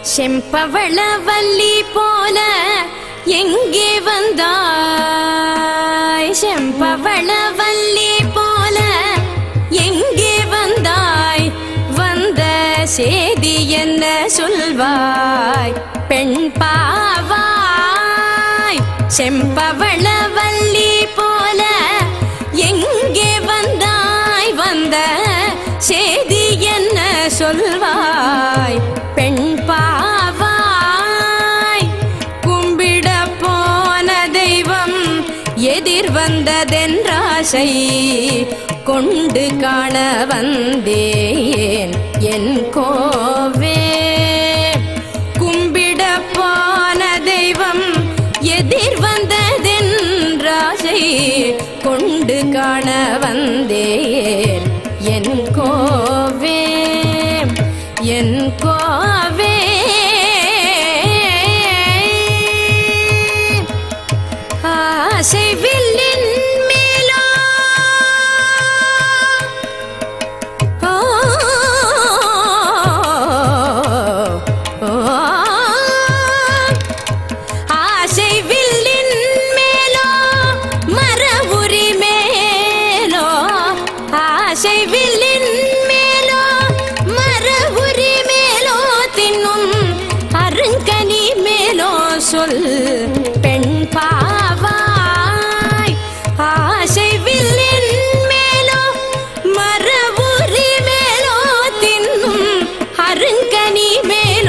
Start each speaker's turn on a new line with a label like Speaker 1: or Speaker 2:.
Speaker 1: செம்பவள வள்ளி போல எங்கே வந்தாய் செம்பவள வள்ளி போல எங்கே வந்தாய் வந்த சேதி என்ன சொல்வாய் பெண் பாவாய் செம்பவள வள்ளி போல எங்கே வந்தாய் வந்த சேதி என்ன சொல்வாய் பெண் பாவாய் கும்பிட போன தெய்வம் எதிர் வந்ததென்றாசை கொண்டு காண வந்தேன் என் கோவே கும்பிட போன தெய்வம் எதிர் வந்ததென்றாசை கொண்டு காண வந்தேன் என் கோவே என் கோவே ஆசை வில்லின் மேலோ ஓ, ஓ, ஆசை வில்லின் மேலோ மரபுரி மேலோ ஆசை வில்லின் மேலோ மரபுரி மேலோ தின்னும் அருங்கனி மேலோ சொல் பெண் பாவாய் ஆசை வில்லின் மேலோ மரபுரி மேலோ தின்னும் அருங்கனி மேலோ